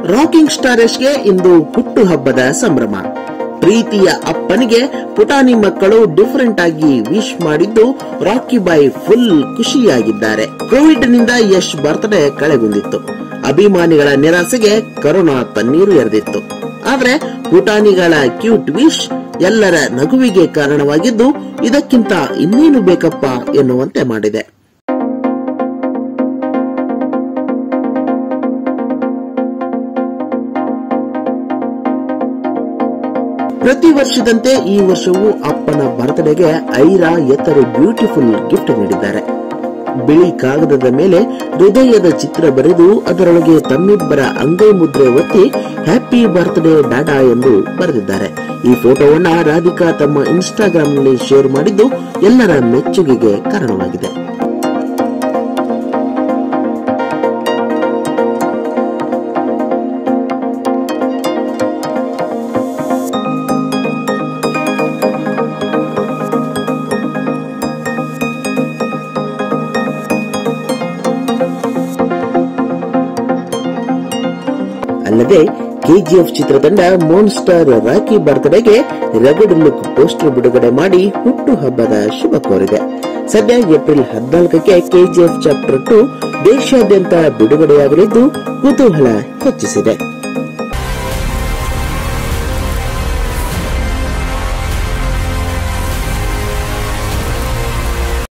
rocking star ಯಶ್ಗೆ ಇಂದು ಹುಟ್ಟು ಹಬ್ಬದ ಸಂಭ್ರಮ ಪ್ರೀತಿಯ ಅಪ್ಪನಿಗೆ ಪುಟಾಣಿ ಮಕ್ಕಳು ಡಿಫರೆಂಟ್ ಆಗಿ ವಿಶ್ ಮಾಡಿದ್ದು ರಾಕಿ ಬಾಯ್ ಫುಲ್ ಖುಷಿಯಾಗಿದ್ದಾರೆ ಕೋವಿಡ್ ನಿಂದ ಯಶ್ ಬರ್ತ್ಡೇ ಕಳೆಗುಂದಿತ್ತು ಅಭಿಮಾನಿಗಳ ನಿರಾಸೆಗೆ ಕರೋನಾ ತಣ್ಣೀರು ಎರೆದಿತ್ತು ಆದ್ರೆ ಪುಟಾಣಿಗಳ ಕ್ಯೂಟ್ ವಿಶ್ ಎಲ್ಲರ ನಗುವಿಗೆ ಕಾರಣವಾಗಿದ್ದು ಇದಕ್ಕಿಂತ ಇನ್ನೇನು ಬೇಕಪ್ಪ ಎನ್ನುವಂತೆ ಮಾಡಿದೆ ಪ್ರತಿ ವರ್ಷದಂತೆ ಈ ವರ್ಷವೂ ಅಪ್ಪನ ಬರ್ತ್ಡೇಗೆ ಐರಾ ಎತ್ತರು ಬ್ಯೂಟಿಫುಲ್ ಗಿಫ್ಟ್ ನೀಡಿದ್ದಾರೆ ಬಿಳಿ ಕಾಗದದ ಮೇಲೆ ಹೃದಯದ ಚಿತ್ರ ಬರೆದು ಅದರೊಳಗೆ ತಮ್ಮಿಬ್ಬರ ಅಂಗೈ ಮುದ್ರೆ ಒತ್ತಿ ಹ್ಯಾಪಿ ಬರ್ತ್ಡೇ ಡಾಡಾ ಎಂದು ಬರೆದಿದ್ದಾರೆ ಈ ಫೋಟೋವನ್ನ ರಾಧಿಕಾ ತಮ್ಮ ಇನ್ಸ್ಟಾಗ್ರಾಂನಲ್ಲಿ ಶೇರ್ ಮಾಡಿದ್ದು ಎಲ್ಲರ ಮೆಚ್ಚುಗೆಗೆ ಕಾರಣವಾಗಿದೆ ಅಲ್ಲದೆ ಕೆಜಿಎಫ್ ಚಿತ್ರತಂಡ ಮೋನ್ಸ್ಟಾರ್ ರಾಕಿ ಬರ್ತ್ಡೇಗೆ ರಗಡ್ ಲುಕ್ ಪೋಸ್ಟರ್ ಬಿಡುಗಡೆ ಮಾಡಿ ಹುಟ್ಟು ಹಬ್ಬದ ಶುಭ ಕೋರಿದೆ ಸದ್ಯ ಏಪ್ರಿಲ್ ಹದಿನಾಲ್ಕಕ್ಕೆ ಕೆಜಿಎಫ್ ಚಾಪ್ಟರ್ ಟು ದೇಶಾದ್ಯಂತ ಬಿಡುಗಡೆಯಾಗಲಿದ್ದು ಕುತೂಹಲ ಹೆಚ್ಚಿಸಿದೆ